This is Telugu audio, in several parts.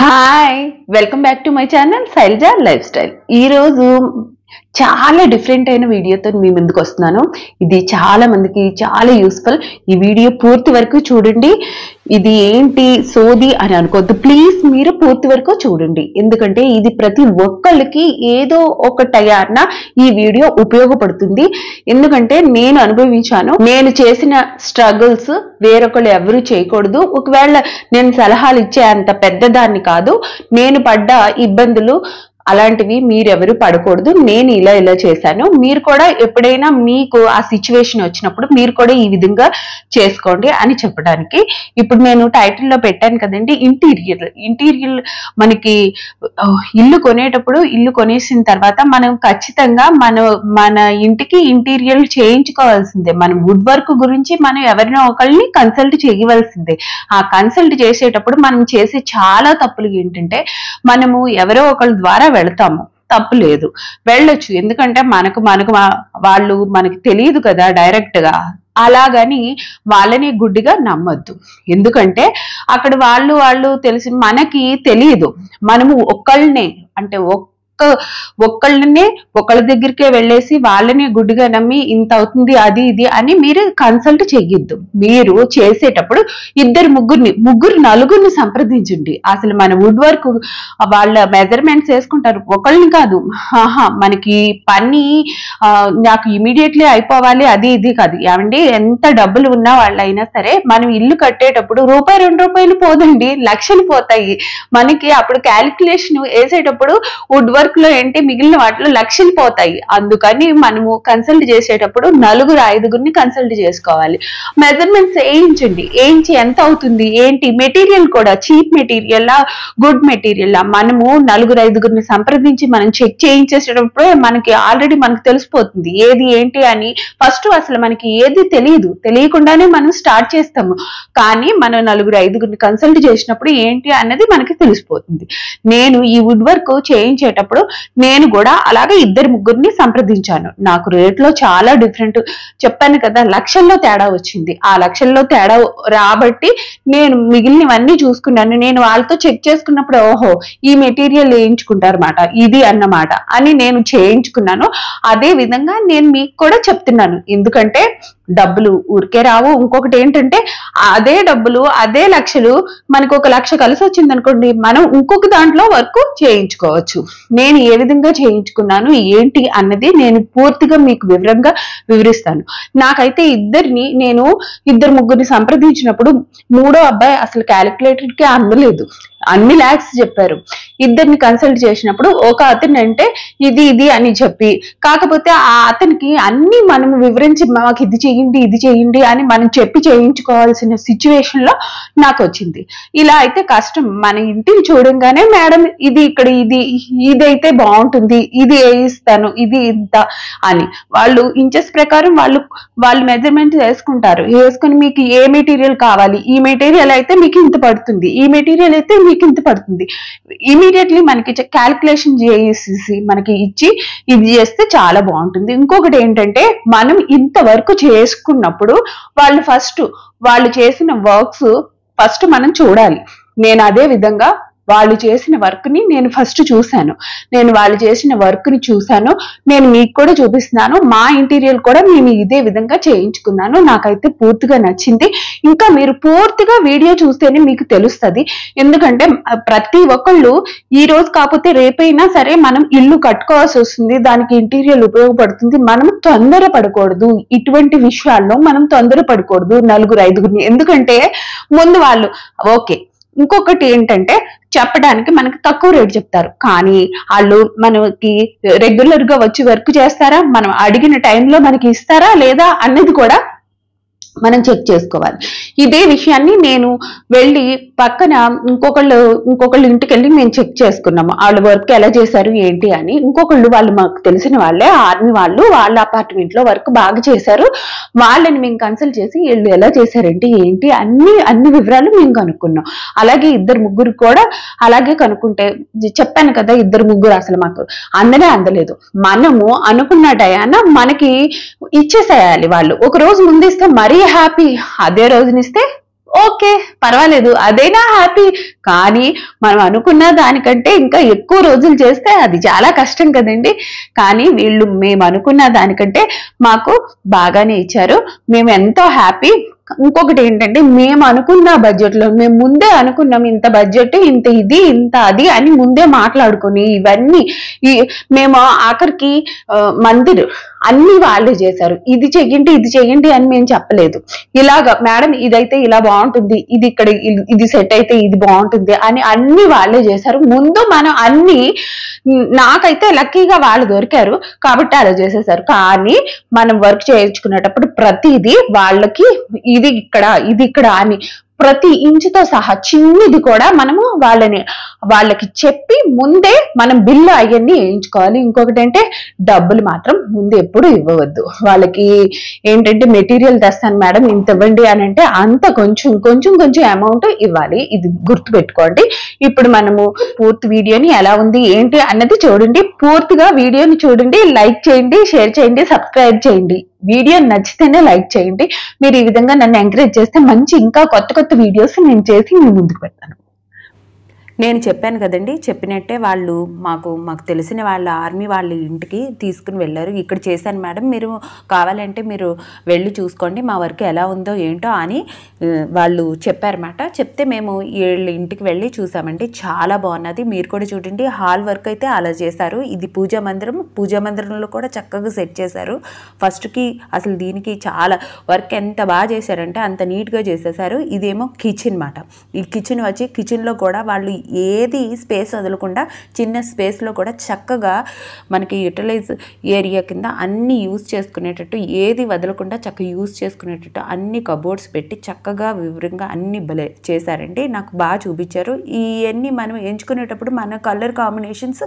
hi welcome back to my channel Shailaja lifestyle ఈరోజు చాలా డిఫరెంట్ అయిన వీడియోతో మీ ముందుకు వస్తున్నాను ఇది చాలా మందికి చాలా యూస్ఫుల్ ఈ వీడియో పూర్తి వరకు చూడండి ఇది ఏంటి సోది అని అనుకోవద్దు ప్లీజ్ మీరు పూర్తి వరకు చూడండి ఎందుకంటే ఇది ప్రతి ఒక్కళ్ళకి ఏదో ఒక టయాన ఈ వీడియో ఉపయోగపడుతుంది ఎందుకంటే నేను అనుభవించాను నేను చేసిన స్ట్రగుల్స్ వేరొకళ్ళు ఎవరు చేయకూడదు ఒకవేళ నేను సలహాలు ఇచ్చే అంత పెద్దదాన్ని కాదు నేను పడ్డ ఇబ్బందులు అలాంటివి మీరెవరు పడకూడదు నేను ఇలా ఇలా చేశాను మీరు కూడా ఎప్పుడైనా మీకు ఆ సిచ్యువేషన్ వచ్చినప్పుడు మీరు కూడా ఈ విధంగా చేసుకోండి అని చెప్పడానికి ఇప్పుడు నేను టైటిల్లో పెట్టాను కదండి ఇంటీరియర్ ఇంటీరియర్ మనకి ఆ, ఇల్లు కొనేటప్పుడు ఇల్లు కొనేసిన తర్వాత మనం ఖచ్చితంగా మన మన ఇంటికి ఇంటీరియర్ చేయించుకోవాల్సిందే మనం వుడ్ వర్క్ గురించి మనం ఎవరినో ఒకళ్ళని కన్సల్ట్ చేయవలసిందే ఆ కన్సల్ట్ చేసేటప్పుడు మనం చేసే చాలా తప్పులు ఏంటంటే మనము ఎవరో ఒకళ్ళ ద్వారా వెళ్తాము తప్పు లేదు వెళ్ళొచ్చు ఎందుకంటే మనకు మనకు వా- వాళ్ళు మనకి తెలియదు కదా డైరెక్ట్ గా అలాగని వాళ్ళని గుడ్డిగా నమ్మొద్దు ఎందుకంటే అక్కడ వాళ్ళు వాళ్ళు తెలిసి మనకి తెలియదు మనము ఒక్కళ్ళనే అంటే ఒక్క ఒక్కళ్ళనే ఒకళ్ళ దగ్గరికే వెళ్ళేసి వాళ్ళని గుడ్డిగా నమ్మి ఇంత అవుతుంది అది ఇది అని మీరు కన్సల్ట్ చెయ్యొద్దు మీరు చేసేటప్పుడు ఇద్దరు ముగ్గురిని ముగ్గురు నలుగురిని సంప్రదించండి అసలు మన వుడ్ వర్క్ వాళ్ళ మెజర్మెంట్స్ వేసుకుంటారు ఒకళ్ళని కాదు ఆహా మనకి పని ఆ, నాకు ఇమీడియట్లీ అయిపోవాలి అది ఇది కాదు ఏమండి ఎంత డబ్బులు ఉన్న వాళ్ళైనా సరే మనం ఇల్లు కట్టేటప్పుడు రూపాయి రెండు రూపాయలు పోదండి లక్షలు పోతాయి మనకి అప్పుడు క్యాలిక్యులేషన్ వేసేటప్పుడు వుడ్ వర్క్ లో ఏంటి మిగిలిన వాటిలో లక్షలు పోతాయి అందుకని మనము కన్సల్ట్ చేసేటప్పుడు నలుగురు ఐదుగురిని కన్సల్ట్ చేసుకోవాలి మెజర్మెంట్స్ వేయించండి వేయించి ఎంత అవుతుంది ఏంటి మెటీరియల్ కూడా చీప్ మెటీరియల్ గుడ్ మెటీరియల్ మనము నలుగురు ఐదుగురిని సంప్రదించి మనం చెక్ చేయించేసేటప్పుడే మనకి ఆల్రెడీ మనకు తెలిసిపోతుంది ఏది ఏంటి అని ఫస్ట్ అసలు మనకి ఏది తెలియదు తెలియకుండానే మనం స్టార్ట్ చేస్తాము కానీ మనం నలుగురు ఐదుగురిని కన్సల్ట్ చేసినప్పుడు ఏంటి అన్నది మనకి తెలిసిపోతుంది నేను ఈ వుడ్ వర్క్ చేయించేటప్పుడు నేను కూడా అలాగే ఇద్దరు ముగ్గురిని సంప్రదించాను నాకు రేట్లో చాలా డిఫరెంట్ చెప్పాను కదా లక్షల్లో తేడా వచ్చింది ఆ లక్షల్లో తేడా రాబట్టి నేను మిగిలినవన్నీ చూసుకున్నాను నేను వాళ్ళతో చెక్ చేసుకున్నప్పుడు ఓహో ఈ మెటీరియల్ వేయించుకుంటారు అన్నమాట ఇది అన్నమాట అని నేను చేయించుకున్నాను అదే విధంగా నేను మీకు కూడా చెప్తున్నాను ఎందుకంటే డబ్బులు ఊరికే రావు ఇంకొకటి ఏంటంటే అదే డబ్బులు అదే లక్షలు మనకు ఒక లక్ష కలిసి వచ్చింది అనుకోండి మనం ఇంకొక దాంట్లో వర్క్ చేయించుకోవచ్చు నేను ఏ విధంగా చేయించుకున్నాను ఏంటి అన్నది నేను పూర్తిగా మీకు వివరంగా వివరిస్తాను నాకైతే ఇద్దరిని నేను ఇద్దరు ముగ్గురిని సంప్రదించినప్పుడు మూడో అబ్బాయి అసలు క్యాలిక్యులేటర్ కి అందలేదు అన్ని ల్యాక్స్ చెప్పారు ఇద్దరిని కన్సల్ట్ చేసినప్పుడు ఒక అతను అంటే ఇది ఇది అని చెప్పి కాకపోతే ఆ అతనికి అన్ని మనము వివరించి మాకు ఇది చేయండి ఇది చేయండి అని మనం చెప్పి చేయించుకోవాల్సిన సిచ్యువేషన్ లో నాకు వచ్చింది ఇలా అయితే కష్టం మన ఇంటిని చూడంగానే మేడం ఇది ఇక్కడ ఇది ఇదైతే బాగుంటుంది ఇది వేయిస్తాను ఇది ఇంత అని వాళ్ళు ఇంచెస్ ప్రకారం వాళ్ళు వాళ్ళు మెజర్మెంట్ వేసుకుంటారు వేసుకుని మీకు ఏ మెటీరియల్ కావాలి ఈ మెటీరియల్ అయితే మీకు ఇంత పడుతుంది ఈ మెటీరియల్ అయితే మీకు ఇంత పడుతుంది ఇమీడియట్లీ మనకి క్యాల్కులేషన్ చేసేసి మనకి ఇచ్చి ఇది చేస్తే చాలా బాగుంటుంది ఇంకొకటి ఏంటంటే మనం ఇంత వర్క్ చేసుకున్నప్పుడు వాళ్ళు ఫస్ట్ వాళ్ళు చేసిన వర్క్స్ ఫస్ట్ మనం చూడాలి నేను అదే విధంగా వాళ్ళు చేసిన వర్క్ ని నేను ఫస్ట్ చూశాను నేను వాళ్ళు చేసిన వర్క్ ని చూశాను నేను మీకు కూడా చూపిస్తున్నాను మా ఇంటీరియర్ కూడా మేము ఇదే విధంగా చేయించుకున్నాను నాకైతే పూర్తిగా నచ్చింది ఇంకా మీరు పూర్తిగా వీడియో చూస్తేనే మీకు తెలుస్తుంది ఎందుకంటే ఆ, ప్రతి ఒక్కళ్ళు ఈ రోజు కాకపోతే రేపైనా సరే మనం ఇల్లు కట్టుకోవాల్సి వస్తుంది దానికి ఇంటీరియర్ ఉపయోగపడుతుంది మనం తొందర పడకూడదు ఇటువంటి విషయాల్లో మనం తొందర పడకూడదు నలుగురు ఐదుగురిని ఎందుకంటే ముందు వాళ్ళు ఓకే ఇంకొకటి ఏంటంటే చెప్పడానికి మనకి తక్కువ రేట్ చెప్తారు కానీ వాళ్ళు మనకి రెగ్యులర్ గా వచ్చి వర్క్ చేస్తారా మనం అడిగిన టైంలో మనకి ఇస్తారా లేదా అన్నది కూడా మనం చెక్ చేసుకోవాలి ఇదే విషయాన్ని నేను వెళ్ళి పక్కన ఇంకొకళ్ళు ఇంకొకళ్ళు ఇంటికి వెళ్ళి మేము చెక్ చేసుకున్నాము వాళ్ళ వర్క్ ఎలా చేశారు ఏంటి అని ఇంకొకళ్ళు వాళ్ళు మాకు తెలిసిన వాళ్ళే ఆర్మీ వాళ్ళు వాళ్ళ అపార్ట్మెంట్ లో వర్క్ బాగా చేశారు వాళ్ళని మేము కన్సల్ట్ చేసి వీళ్ళు ఎలా చేశారేంటి ఏంటి అన్ని అన్ని వివరాలు మేము కనుక్కున్నాం అలాగే ఇద్దరు ముగ్గురు కూడా అలాగే కనుక్కుంటే చెప్పాను కదా ఇద్దరు ముగ్గురు అసలు మాకు అందనే అందలేదు మనము అనుకున్న టయాన మనకి ఇచ్చేసేయాలి వాళ్ళు ఒక రోజు ముందు ఇస్తే మరీ హ్యాపీ అదే రోజునిస్తే ఓకే పర్వాలేదు అదేనా హ్యాపీ కానీ మనం అనుకున్న దానికంటే ఇంకా ఎక్కువ రోజులు చేస్తే అది చాలా కష్టం కదండి కానీ వీళ్ళు మేము అనుకున్న దానికంటే మాకు బాగానే ఇచ్చారు మేము ఎంతో హ్యాపీ ఇంకొకటి ఏంటంటే మేము అనుకున్న బడ్జెట్ లో మేము ముందే అనుకున్నాం ఇంత బడ్జెట్ ఇంత ఇది ఇంత అది అని ముందే మాట్లాడుకుని ఇవన్నీ ఈ మేము ఆఖరికి ఆ, మందిర్ అన్ని వాళ్ళే చేశారు ఇది చెయ్యండి ఇది చెయ్యండి అని మేము చెప్పలేదు ఇలాగ మేడం ఇదైతే ఇలా బాగుంటుంది ఇది ఇక్కడ ఇ- ఇది సెట్ అయితే ఇది బాగుంటుంది అని అన్ని వాళ్ళే చేశారు ముందు మనం అన్ని ఉమ్, నాకైతే లక్కీగా వాళ్ళు దొరికారు కాబట్టి అలా చేసేసారు కానీ మనం వర్క్ చేయించుకునేటప్పుడు ప్రతిదీ వాళ్ళకి ఇది ఇక్కడ ఇది ఇక్కడ అని ప్రతి ఇంచుతో సహా చిన్నది కూడా మనము వాళ్ళని వాళ్ళకి చెప్పి ముందే మనం బిల్లు అవన్నీ వేయించుకోవాలి ఇంకొకటి అంటే డబ్బులు మాత్రం ముందు ఎప్పుడు ఇవ్వవద్దు వాళ్ళకి ఏంటంటే మెటీరియల్ తెస్తాను మేడం ఇంత ఇవ్వండి అని అంటే అంత కొంచెం కొంచెం కొంచెం అమౌంట్ ఇవ్వాలి ఇది గుర్తు పెట్టుకోండి ఇప్పుడు మనము పూర్తి వీడియోని ఎలా ఉంది ఏంటి అన్నది చూడండి పూర్తిగా వీడియోని చూడండి లైక్ చేయండి షేర్ చేయండి సబ్స్క్రైబ్ చేయండి వీడియో నచ్చితేనే లైక్ చేయండి మీరు ఈ విధంగా నన్ను ఎంకరేజ్ చేస్తే మంచి ఇంకా కొత్త కొత్త వీడియోస్ నేను చేసి మీ ముందుకు పెడతాను నేను చెప్పాను కదండి చెప్పినట్టే వాళ్ళు మాకు మాకు తెలిసిన వాళ్ళ ఆర్మీ వాళ్ళ ఇంటికి తీసుకుని వెళ్ళారు ఇక్కడ చేశాను మేడం మీరు కావాలంటే మీరు వెళ్ళి చూసుకోండి మా వర్క్ ఎలా ఉందో ఏంటో అని ఆ, వాళ్ళు చెప్పారన్నమాట చెప్తే మేము వీళ్ళ ఇంటికి వెళ్ళి చూసామండి చాలా బాగున్నది మీరు కూడా చూడండి హాల్ వర్క్ అయితే అలా చేశారు ఇది పూజా మందిరం పూజా మందిరంలో కూడా చక్కగా సెట్ చేశారు ఫస్ట్కి అసలు దీనికి చాలా వర్క్ ఎంత బాగా చేశారంటే అంత నీట్గా చేసేసారు ఇదేమో కిచెన్ మాట ఈ కిచెన్ వచ్చి కిచెన్లో కూడా వాళ్ళు ఏది స్పేస్ వదలకుండా చిన్న స్పేస్లో కూడా చక్కగా మనకి యూటిలైజ్ ఏరియా కింద అన్ని యూజ్ చేసుకునేటట్టు ఏది వదలకుండా చక్కగా యూజ్ చేసుకునేటట్టు అన్ని కబోర్డ్స్ పెట్టి చక్కగా వివరంగా అన్ని భలే చేశారండి నాకు బాగా చూపించారు ఇవన్నీ మనం ఎంచుకునేటప్పుడు మన కలర్ కాంబినేషన్స్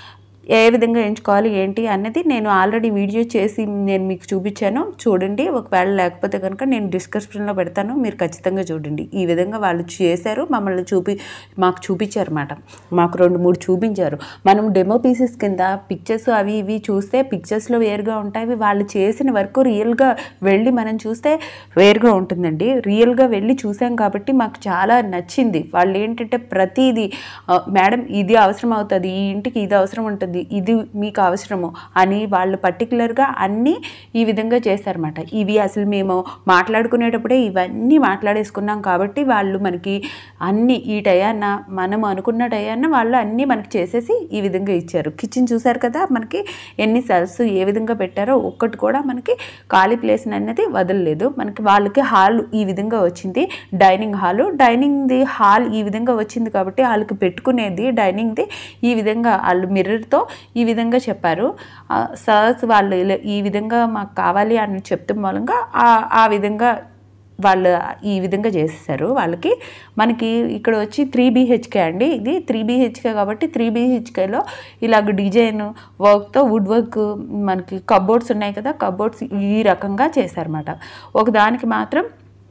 ఏ విధంగా ఎంచుకోవాలి ఏంటి అన్నది నేను ఆల్రెడీ వీడియో చేసి నేను మీకు చూపించాను చూడండి ఒకవేళ లేకపోతే కనుక నేను డిస్క్రిప్షన్లో పెడతాను మీరు ఖచ్చితంగా చూడండి ఈ విధంగా వాళ్ళు చేశారు మమ్మల్ని చూపి మాకు చూపించారు అన్నమాట మాకు రెండు మూడు చూపించారు మనం డెమో పీసెస్ కింద పిక్చర్స్ అవి ఇవి చూస్తే పిక్చర్స్లో వేరుగా ఉంటాయి వాళ్ళు చేసిన వర్క్ రియల్గా వెళ్ళి మనం చూస్తే వేరుగా ఉంటుందండి రియల్గా వెళ్ళి చూసాం కాబట్టి మాకు చాలా నచ్చింది వాళ్ళు ఏంటంటే ప్రతిదీ ఆ, మేడం ఇది అవసరం అవుతుంది ఈ ఇంటికి ఇది అవసరం ఉంటుంది ఇది మీకు అవసరము అని వాళ్ళు పర్టికులర్గా అన్నీ ఈ విధంగా చేశారన్నమాట ఇవి అసలు మేము మాట్లాడుకునేటప్పుడే ఇవన్నీ మాట్లాడేసుకున్నాం కాబట్టి వాళ్ళు మనకి అన్ని ఈ టయాన్న మనం అనుకున్న టయాన్న వాళ్ళు అన్నీ మనకి చేసేసి ఈ విధంగా ఇచ్చారు కిచెన్ చూసారు కదా మనకి ఎన్ని సెల్స్ ఏ విధంగా పెట్టారో ఒక్కటి కూడా మనకి ఖాళీ ప్లేస్ అనేది వదలలేదు మనకి వాళ్ళకి హాల్ ఈ విధంగా వచ్చింది డైనింగ్ హాల్ డైనింగ్ది హాల్ ఈ విధంగా వచ్చింది కాబట్టి వాళ్ళకి పెట్టుకునేది డైనింగ్ది ఈ విధంగా వాళ్ళు మిర్రర్తో ఈ విధంగా చెప్పారు సర్స్ వాళ్ళు ఇలా- ఈ విధంగా మాకు కావాలి అని చెప్తున్న మూలంగా ఆ- ఆ విధంగా వాళ్ళు ఈ విధంగా చేసేసారు వాళ్ళకి మనకి ఇక్కడ వచ్చి త్రీ బీహెచ్కే అండి ఇది త్రీ బీహెచ్కే కాబట్టి త్రీ బీహెచ్కేలో ఇలాగ డిజైన్ వర్క్తో వుడ్ వర్క్ మనకి కబోర్డ్స్ ఉన్నాయి కదా కబోర్డ్స్ ఈ రకంగా చేశారన్నమాట ఒకదానికి మాత్రం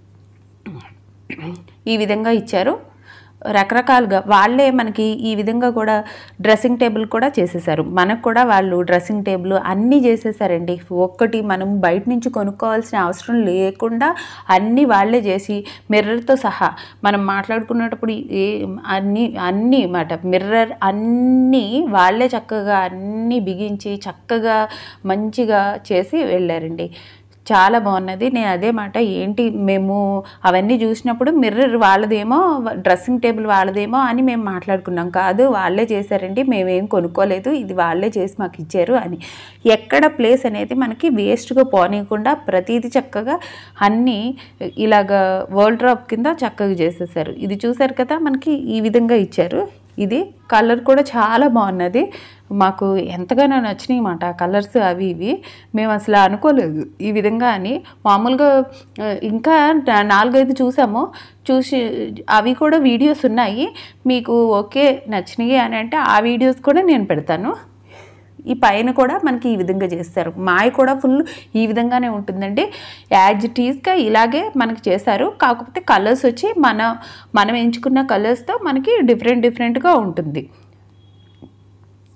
ఈ విధంగా ఇచ్చారు రకరకాలుగా వాళ్ళే మనకి ఈ విధంగా కూడా డ్రెస్సింగ్ టేబుల్ కూడా చేసేసారు మనకు కూడా వాళ్ళు డ్రెస్సింగ్ టేబుల్ అన్నీ చేసేసారండి ఒక్కటి మనం బయట నుంచి కొనుక్కోవాల్సిన అవసరం లేకుండా అన్నీ వాళ్ళే చేసి మిర్రర్తో సహా మనం మాట్లాడుకునేటప్పుడు ఏ అన్నీ అన్నీ మాట మిర్రర్ అన్నీ వాళ్ళే చక్కగా అన్నీ బిగించి చక్కగా మంచిగా చేసి వెళ్ళారండి చాలా బాగున్నది నేను అదే మాట ఏంటి మేము అవన్నీ చూసినప్పుడు మిర్రర్ వాళ్ళదేమో డ్రెస్సింగ్ టేబుల్ వాళ్ళదేమో అని మేము మాట్లాడుకున్నాం కాదు వాళ్ళే చేశారండి మేమేం కొనుక్కోలేదు ఇది వాళ్ళే చేసి మాకు ఇచ్చారు అని ఎక్కడ ప్లేస్ అనేది మనకి వేస్ట్గా పోనీయకుండా ప్రతిదీ చక్కగా అన్నీ ఇలాగ వరల్డ్ డ్రాప్ కింద చక్కగా చేసేసారు ఇది చూసారు కదా మనకి ఈ విధంగా ఇచ్చారు ఇది కలర్ కూడా చాలా బాగున్నది మాకు ఎంతగానో నచ్చినాయి మాట కలర్స్ అవి ఇవి మేము అసలు అనుకోలేదు ఈ విధంగా అని మామూలుగా ఆ, ఇంకా నా- నాలుగైదు చూసాము చూసి అవి కూడా వీడియోస్ ఉన్నాయి మీకు ఓకే నచ్చినాయి అని అంటే ఆ వీడియోస్ కూడా నేను పెడతాను ఈ పైన కూడా మనకి ఈ విధంగా చేస్తారు మాయ కూడా ఫుల్ ఈ విధంగానే ఉంటుందండి యాజ్ ఇట్ ఈస్గా ఇలాగే మనకి చేశారు కాకపోతే కలర్స్ వచ్చి మన మనం ఎంచుకున్న కలర్స్తో మనకి డిఫరెంట్ డిఫరెంట్గా ఉంటుంది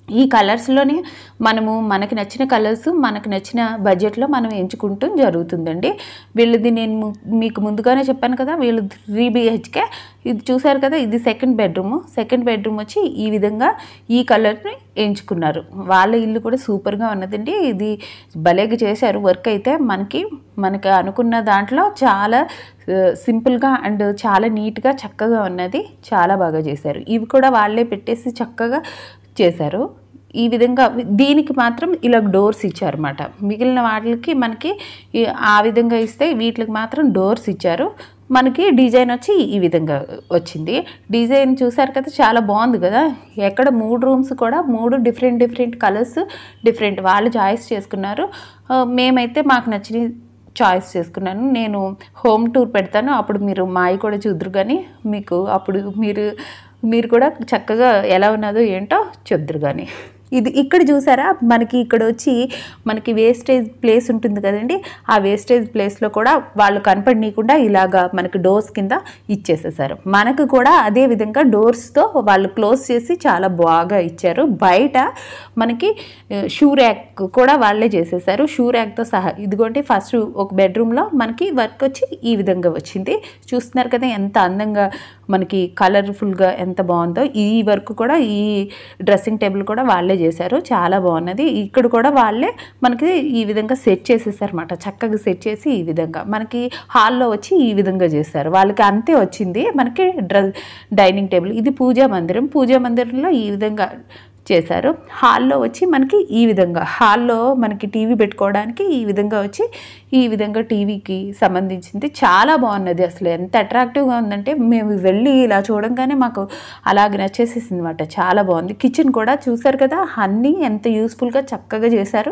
ఈ కలర్స్లోనే మనము మనకి నచ్చిన కలర్స్ మనకు నచ్చిన బడ్జెట్లో మనం ఎంచుకుంటూ జరుగుతుందండి వీళ్ళది నేను ము- మీకు ముందుగానే చెప్పాను కదా వీళ్ళు త్రీ బిహెచ్కే ఇది చూసారు కదా ఇది సెకండ్ బెడ్రూమ్ సెకండ్ బెడ్రూమ్ వచ్చి ఈ విధంగా ఈ కలర్ని ఎంచుకున్నారు వాళ్ళ ఇల్లు కూడా సూపర్గా ఉన్నదండి ఇది భలేగా చేశారు వర్క్ అయితే మనకి మనకి అనుకున్న దాంట్లో చాలా ఆ, సింపుల్గా అండ్ చాలా నీట్గా చక్కగా ఉన్నది చాలా బాగా చేశారు ఇవి కూడా వాళ్ళే పెట్టేసి చక్కగా చేశారు ఈ విధంగా దీనికి మాత్రం ఇలా డోర్స్ ఇచ్చారన్నమాట మిగిలిన వాటికి మనకి ఈ- ఆ విధంగా ఇస్తే వీటికి మాత్రం డోర్స్ ఇచ్చారు మనకి డిజైన్ వచ్చి ఈ విధంగా వచ్చింది డిజైన్ చూసారు కదా చాలా బాగుంది కదా ఎక్కడ మూడు రూమ్స్ కూడా మూడు డిఫరెంట్ డిఫరెంట్ కలర్స్ డిఫరెంట్ వాళ్ళు చాయిస్ చేసుకున్నారు ఆ, మేమైతే మాకు నచ్చిన చాయిస్ చేసుకున్నాను నేను హోమ్ టూర్ పెడతాను అప్పుడు మీరు మాయి కూడా చూద్దరు కానీ మీకు అప్పుడు మీరు మీరు కూడా చక్కగా ఎలా ఉన్నదో ఏంటో చెప్దురు కానీ ఇది ఇక్కడ చూసారా మనకి ఇక్కడ వచ్చి మనకి వేస్టేజ్ ప్లేస్ ఉంటుంది కదండి ఆ వేస్టేజ్ ప్లేస్లో కూడా వాళ్ళు కనపడనీయకుండా ఇలాగా మనకి డోర్స్ కింద ఇచ్చేసేసారు మనకు కూడా అదే విధంగా డోర్స్తో వాళ్ళు క్లోజ్ చేసి చాలా బాగా ఇచ్చారు బయట మనకి షూ ర్యాక్ కూడా వాళ్ళే చేసేసారు షూ ర్యాక్తో సహా ఇదిగోండి ఫస్ట్ ఒక బెడ్రూమ్లో మనకి వర్క్ వచ్చి ఈ విధంగా వచ్చింది చూస్తున్నారు కదా ఎంత అందంగా మనకి కలర్ఫుల్గా ఎంత బాగుందో ఈ వర్క్ కూడా ఈ డ్రెస్సింగ్ టేబుల్ కూడా వాళ్ళే చేశారు చాలా బాగున్నది ఇక్కడ కూడా వాళ్ళే మనకి ఈ విధంగా సెట్ చేసేసారన్నమాట చక్కగా సెట్ చేసి ఈ విధంగా మనకి హాల్లో వచ్చి ఈ విధంగా చేశారు వాళ్ళకి అంతే వచ్చింది మనకి డ్రెస్ డైనింగ్ టేబుల్ ఇది పూజా మందిరం పూజా మందిరంలో ఈ విధంగా చేశారు హాల్లో వచ్చి మనకి ఈ విధంగా హాల్లో మనకి టీవీ పెట్టుకోవడానికి ఈ విధంగా వచ్చి ఈ విధంగా టీవీకి సంబంధించింది చాలా బాగున్నది అసలు ఎంత అట్రాక్టివ్గా ఉందంటే మేము వెళ్ళి ఇలా చూడంగానే మాకు అలాగే నచ్చేసేసింది అనమాట చాలా బాగుంది కిచెన్ కూడా చూసారు కదా అన్నీ ఎంత యూస్ఫుల్గా చక్కగా చేశారు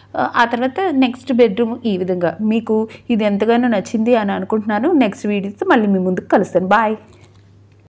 ఆ తర్వాత నెక్స్ట్ బెడ్రూమ్ ఈ విధంగా మీకు ఇది ఎంతగానో నచ్చింది అని అనుకుంటున్నాను నెక్స్ట్ వీడియోస్ మళ్ళీ మీ ముందుకు కలుస్తాను బాయ్